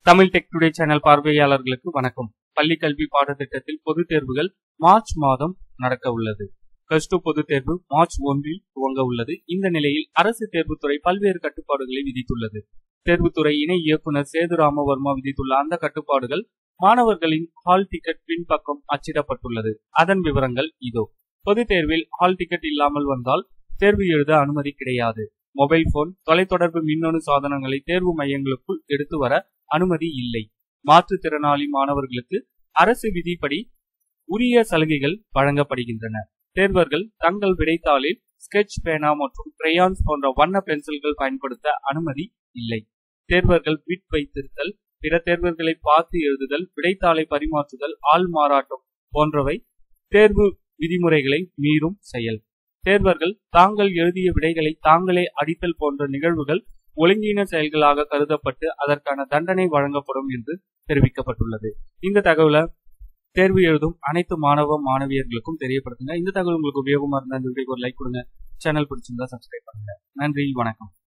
Tamil tech today channel பார்வையாளர்களுக்கு வணக்கம் பள்ளி கல்வி பாடத்திட்டத்தில் பொதுத் தேர்வுகள் மார்ச் மாதம் நடக்க உள்ளது பிளஸ் டூ பொதுத் தேர்வு மார்ச் ஒன்றில் துவங்க உள்ளது இந்த நிலையில் அரசு தேர்வுத்துறை பல்வேறு கட்டுப்பாடுகளை விதித்துள்ளது தேர்வுத்துறை இணை இயக்குனர் சேது ராமவர்மா விதித்துள்ள அந்த கட்டுப்பாடுகள் மாணவர்களின் ஹால் டிக்கெட் பின்பக்கம் அச்சிடப்பட்டுள்ளது அதன் விவரங்கள் இதோ பொதுத் தேர்வில் ஹால் டிக்கெட் இல்லாமல் வந்தால் தேர்வு எழுத அனுமதி கிடையாது மொபைல் போன் தொலைத்தொடர்பு மின்னணு சாதனங்களை தேர்வு மையங்களுக்குள் எடுத்து வர அனுமதி இல்லை மாற்றுத்திறனாளி மாணவர்களுக்கு அரசு விதிப்படி உரிய சலுகைகள் வழங்கப்படுகின்றன தேர்வர்கள் தங்கள் விடைத்தாளில் ஸ்கெட்ச் பேனா மற்றும் கிரையான்ஸ் போன்ற வண்ண பென்சில்கள் பயன்படுத்த அனுமதி இல்லை தேர்வர்கள் பிட் வைத்திருத்தல் பிற தேர்வர்களை பார்த்து எழுதுதல் விடைத்தாளை பரிமாற்றுதல் ஆள் மாறாட்டம் போன்றவை தேர்வு விதிமுறைகளை மீறும் செயல் தேர்வர்கள் தாங்கள் எழுதிய விடைகளை தாங்களே அடித்தல் போன்ற நிகழ்வுகள் ஒழுங்கீன செயல்களாக கருதப்பட்டு அதற்கான தண்டனை வழங்கப்படும் என்று தெரிவிக்கப்பட்டுள்ளது இந்த தகவலை தேர்வு எழுதும் அனைத்து மாணவ மாணவியர்களுக்கும் தெரியப்படுத்துங்க இந்த தகவல் உங்களுக்கு உபயோகமா இருந்தா இந்த வீடியோக்கு ஒரு லைக் கொடுங்க சேனல் பிடிச்சிருந்தா சப்ஸ்கிரைப் பண்ணுங்க நன்றி வணக்கம்